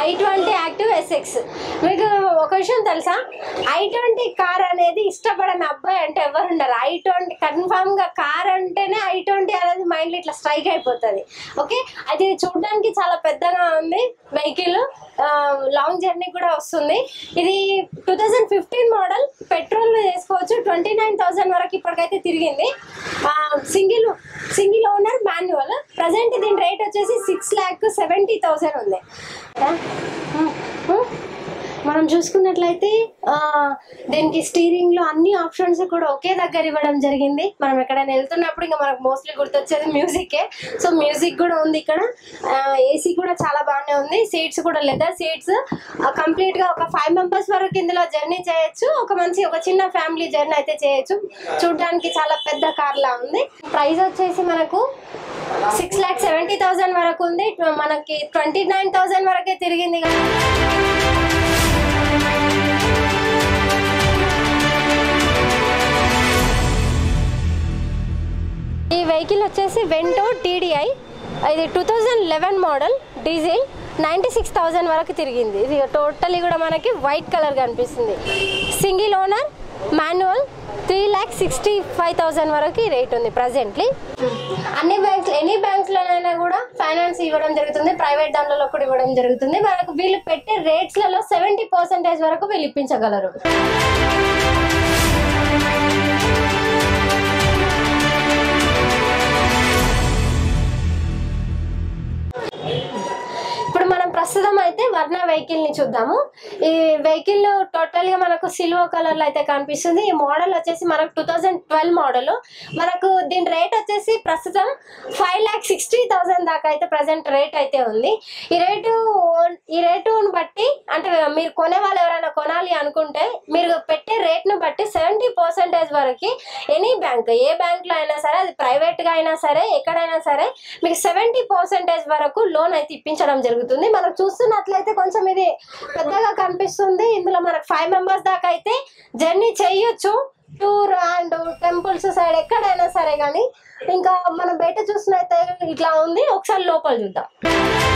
I twenty active SX మీకు ఒక విషయం తెలుసా ఐ ట్వంటీ కార్ అనేది ఇష్టపడని అబ్బాయి అంటే ఎవరు ఉండరు ఐ ట్వంటీ కన్ఫామ్గా కార్ అంటేనే ఐ ట్వంటీ అనేది మైండ్లో ఇట్లా స్ట్రైక్ అయిపోతుంది ఓకే అది చూడడానికి చాలా పెద్దగా ఉంది వెహికల్ లాంగ్ జర్నీ కూడా వస్తుంది ఇది two thousand fifteen model petrol వేసుకోవచ్చు ట్వంటీ నైన్ థౌసండ్ వరకు ఇప్పటికైతే తిరిగింది single single owner manual present దీని రేట్ వచ్చేసి సిక్స్ ల్యాక్ సెవెంటీ థౌసండ్ ఉంది మనం చూసుకున్నట్లయితే ఆ, దీనికి స్టీరింగ్ లో అన్ని ఆప్షన్స్ కూడా ఒకే దగ్గర ఇవ్వడం జరిగింది మనం ఎక్కడైనా వెళ్తున్నప్పుడు ఇంకా మనకు మోస్ట్లీ గుర్తొచ్చేది మ్యూజికే సో మ్యూజిక్ కూడా ఉంది ఇక్కడ ఏసీ కూడా చాలా బాగానే ఉంది సీట్స్ కూడా లెదర్ సీట్స్ కంప్లీట్ గా ఒక ఫైవ్ మెంబర్స్ వరకు ఇందులో జర్నీ చేయొచ్చు ఒక మంచి ఒక చిన్న ఫ్యామిలీ జర్నీ అయితే చేయొచ్చు చూడడానికి చాలా పెద్ద కార్ లా ఉంది ప్రైస్ వచ్చేసి మనకు సిక్స్ ల్యాక్ సెవెంటీ థౌసండ్ వరకు ఉంది మనకి ట్వంటీ నైన్ థౌసండ్ వరకే తిరిగింది కదా ఈ వెహికల్ వచ్చేసి వెంటో టీడీఐ ఇది two thousand eleven model diesel ninety six thousand వరకు తిరిగింది ఇది టోటలీ కూడా మనకి వైట్ కలర్ కనిపిస్తుంది single owner manual three lakh sixty five thousand వరకు రేట్ ఉంది ప్రజెంట్లీ అన్ని బ్యాంక్స్ ఎనీ బ్యాంక్స్లోనైనా కూడా ఫైనాన్స్ ఇవ్వడం జరుగుతుంది ప్రైవేట్ దాంట్లో కూడా ఇవ్వడం జరుగుతుంది మనకు వీళ్ళు పెట్టే రేట్స్లలో సెవెంటీ పర్సెంటేజ్ వరకు వీళ్ళు ఇప్పించగలరు ఇప్పుడు మనం ప్రస్తుతం అయితే వర్ణ వెహికల్ ని చూద్దాము ఈ వెహికల్ టోటల్ గా మనకు సిల్వర్ కలర్ లో అయితే కనిపిస్తుంది ఈ మోడల్ వచ్చేసి మనకు టూ థౌజండ్ ట్వెల్వ్ మోడల్ మనకు దీని రేట్ వచ్చేసి ప్రస్తుతం ఫైవ్ ల్యాక్ సిక్స్టీ థౌసండ్ దాకా అయితే ప్రజెంట్ రేట్ అయితే ఉంది ఈ రేటు ఈ రేటును బట్టి అంటే మీరు కొనే వాళ్ళు ఎవరైనా కొనాలి అనుకుంటే మీరు పెట్టే రేట్ ను బట్టి సెవెంటీ పర్సెంటేజ్ వరకు ఎనీ బ్యాంక్ ఏ బ్యాంక్ లో అయినా సరే అది ప్రైవేట్ గా అయినా సరే ఎక్కడైనా సరే మీకు సెవెంటీ పర్సెంటేజ్ వరకు లోన్ అయితే ఇప్పించడం జరుగుతుంది మనం చూస్తున్నట్లయితే కొంచెం ఇది పెద్దగా కనిపిస్తుంది ఇందులో మనకు ఫైవ్ మెంబర్స్ దాకా అయితే జర్నీ చేయొచ్చు టూర్ అండ్ టెంపుల్స్ సైడ్ ఎక్కడైనా సరే కానీ ఇంకా మనం బయట చూసినైతే ఇట్లా ఉంది ఒకసారి లోపల చూద్దాం